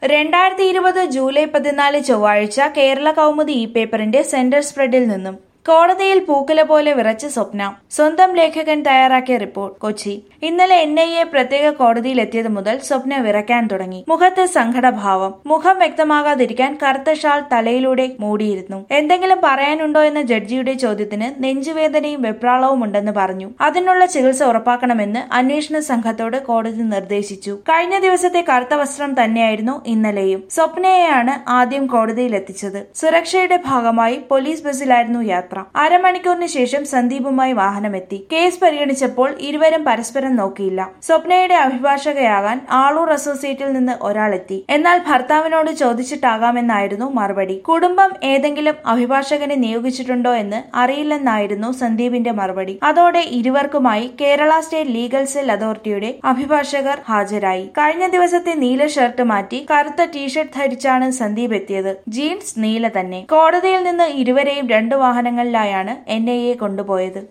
രണ്ടായിരത്തി ഇരുപത് ജൂലൈ പതിനാല് ചൊവ്വാഴ്ച കേരള കൗമുദി ഇ പേപ്പറിന്റെ സെന്റർ സ്പ്രെഡിൽ നിന്നും കോടതിയിൽ പൂക്കുല പോലെ വിറച്ച സ്വപ്ന സ്വന്തം ലേഖകൻ തയ്യാറാക്കിയ റിപ്പോർട്ട് കൊച്ചി ഇന്നലെ എൻ ഐ എ പ്രത്യേക കോടതിയിൽ എത്തിയത് മുതൽ സ്വപ്ന വിറയ്ക്കാൻ തുടങ്ങി മുഖത്ത് സങ്കടഭാവം മുഖം വ്യക്തമാകാതിരിക്കാൻ കറുത്ത ഷാൾ തലയിലൂടെ മൂടിയിരുന്നു എന്തെങ്കിലും പറയാനുണ്ടോ എന്ന ജഡ്ജിയുടെ ചോദ്യത്തിന് നെഞ്ചുവേദനയും വെപ്രാളവും ഉണ്ടെന്ന് പറഞ്ഞു അതിനുള്ള ചികിത്സ ഉറപ്പാക്കണമെന്ന് അന്വേഷണ സംഘത്തോട് കോടതി നിർദ്ദേശിച്ചു കഴിഞ്ഞ ദിവസത്തെ കറുത്ത വസ്ത്രം തന്നെയായിരുന്നു ഇന്നലെയും സ്വപ്നയെയാണ് ആദ്യം കോടതിയിൽ എത്തിച്ചത് സുരക്ഷയുടെ ഭാഗമായി പോലീസ് ബസ്സിലായിരുന്നു യാത്ര അരമണിക്കൂറിന് ശേഷം സന്ദീപുമായി വാഹനമെത്തി കേസ് പരിഗണിച്ചപ്പോൾ ഇരുവരും പരസ്പരം നോക്കിയില്ല സ്വപ്നയുടെ അഭിഭാഷകയാകാൻ ആളൂർ അസോസിയേറ്റിൽ നിന്ന് ഒരാളെത്തി എന്നാൽ ഭർത്താവിനോട് ചോദിച്ചിട്ടാകാമെന്നായിരുന്നു മറുപടി കുടുംബം ഏതെങ്കിലും അഭിഭാഷകനെ നിയോഗിച്ചിട്ടുണ്ടോ എന്ന് അറിയില്ലെന്നായിരുന്നു സന്ദീപിന്റെ മറുപടി അതോടെ ഇരുവർക്കുമായി കേരള സ്റ്റേറ്റ് ലീഗൽ സെൽ അതോറിറ്റിയുടെ അഭിഭാഷകർ ഹാജരായി കഴിഞ്ഞ ദിവസത്തെ നീല ഷർട്ട് മാറ്റി കറുത്ത ടീഷർട്ട് ധരിച്ചാണ് സന്ദീപ് എത്തിയത് ജീൻസ് നീല തന്നെ കോടതിയിൽ നിന്ന് ഇരുവരെയും രണ്ടു വാഹനങ്ങളിലായാണ് എൻ ഐ എ കൊണ്ടുപോയത്